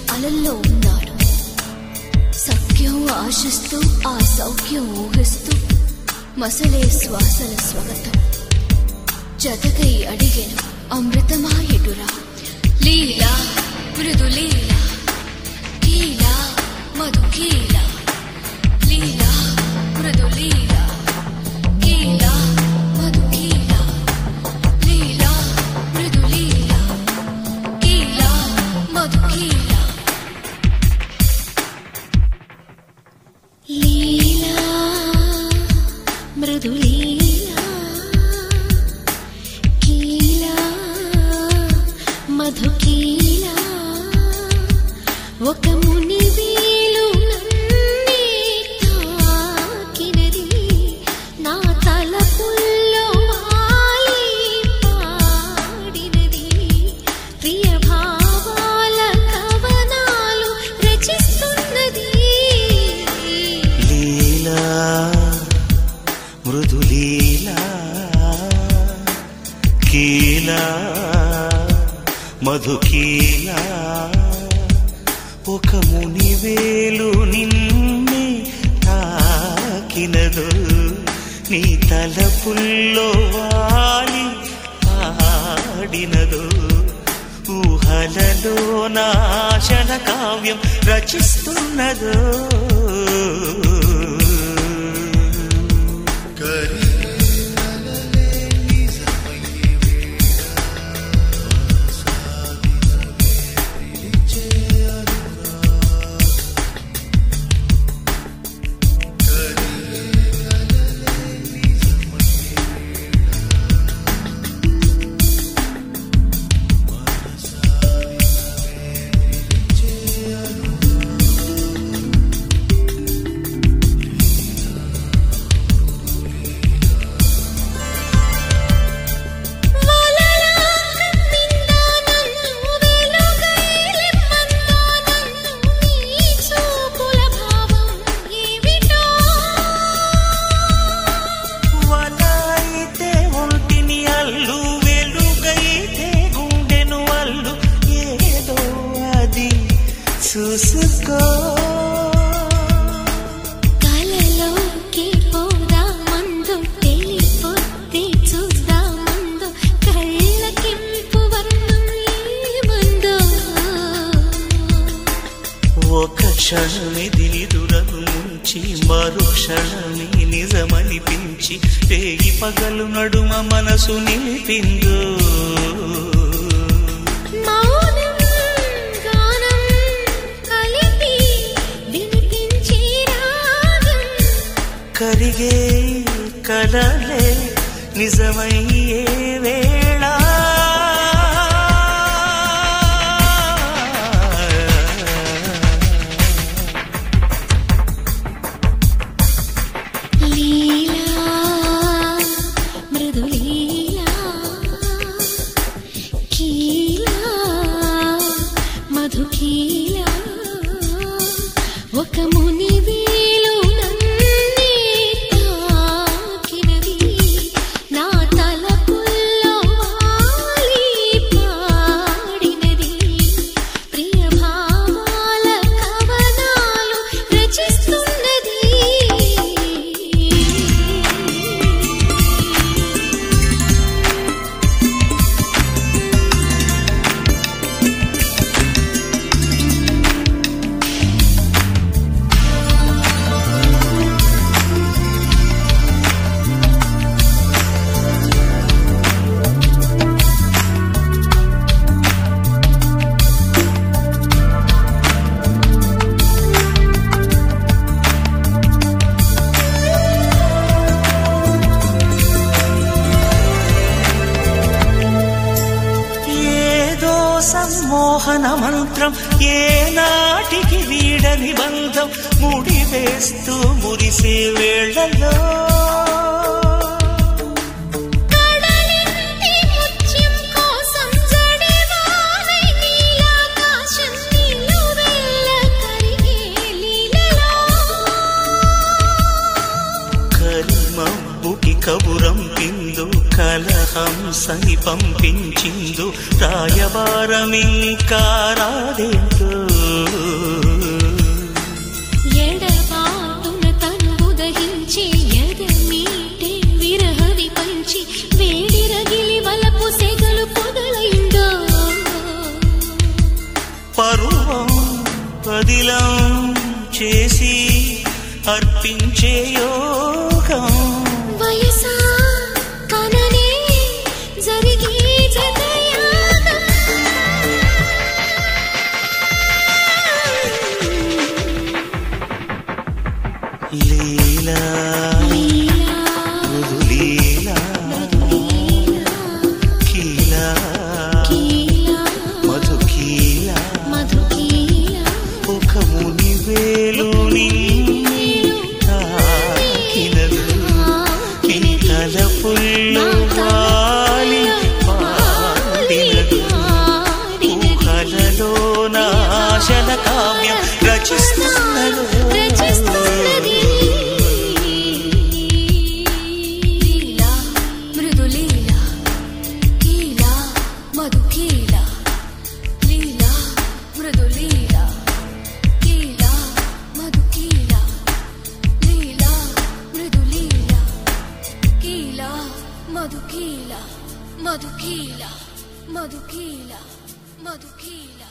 అలల్లో ఉన్నాడు సఖ్యం ఆశిస్తూ ఆ సౌఖ్యం ఊహిస్తూ మసలే శ్వాసల స్వగతం జతకై అడిగెను అమృతమాయడురా లీలా మృదు లీలా కీలా మధు కీలా లీలా మృదు లీలా కీలా మధు కీలా లీలా మృదు లీలా కీలా మధు కీలా లీలా మృదు లీలా కీలా మధు కీలా ఒక ముని వేలు నన్నే తాకినది నా తలపుల్లో వాలి పాడినది ప్రియ భావాల కవనాలు రచిస్తున్నది లీలా మృదులీలా కీలా మధుకీలా ఒక మునివేలు నిన్నే తాకినదు నీ తలపుల్లో వాలి పాడినదు ఊహలలో నాశన కావ్యం రచిస్తున్నదో వలైతే ఒంటిని అల్లు వెలుగైతే గుండెను అల్లు ఏదో అది చూసుకో కలలోకి పోదామందు తెలిపొద్ది చూద్దామందు కళ్ళకింపు వర్ణం ఏమందో ఒక క్షణమిది నిదురను ముంచి మరు క్షణమి నిజమనిపించి రేగి పగలు నడుమ మనసు నిలిపిందో మౌనం గానం కలిపి వినిపించే రాగం కరిగే కలలే నిజమయ్యే వేళ లీలా మృదు లీలా కీలా మధు కీలా ఒక ముని వేలు నన్నే తాకినది నా తలపుల్లో వాలి పాడినది ప్రియ భావాల కవనాలు రచిస్తున్నది ఏదో సమ్మోహన మంత్రం ఏ నాటికి వీడని బంధం ముడివేస్తూ మురిసే వేళలో కడలింటి ముత్యం కోసం జడివానై నీలాకాశం నిలువెల్ల కరిగే లీలలో కరిమబ్బుకి కబురం పిందు కలహంసని పంపించిందు రాయబారమింకా రాదేందో చేసి అర్పించే యోగం వయసా కననే జరిగే జగయాగం లీలా లీలా మృదులీలా కీలా కీలా మధుకీలా మధుకీలా ఒక ముని వేలు తాకినదు ఈ తలపుల్లో వాలి పాడినదు ఊహలలో నాశన కావ్యం రచిస్తున్నదు రచిస్తున్నది లీలా మృదులీలా కీలా మధుకీలా లీలా మృదులీలా కీలా మధుకీలా లీలా మృదులీలా కీలా మధుకీలా మధుకీలా మధుకీలా మధుకీలా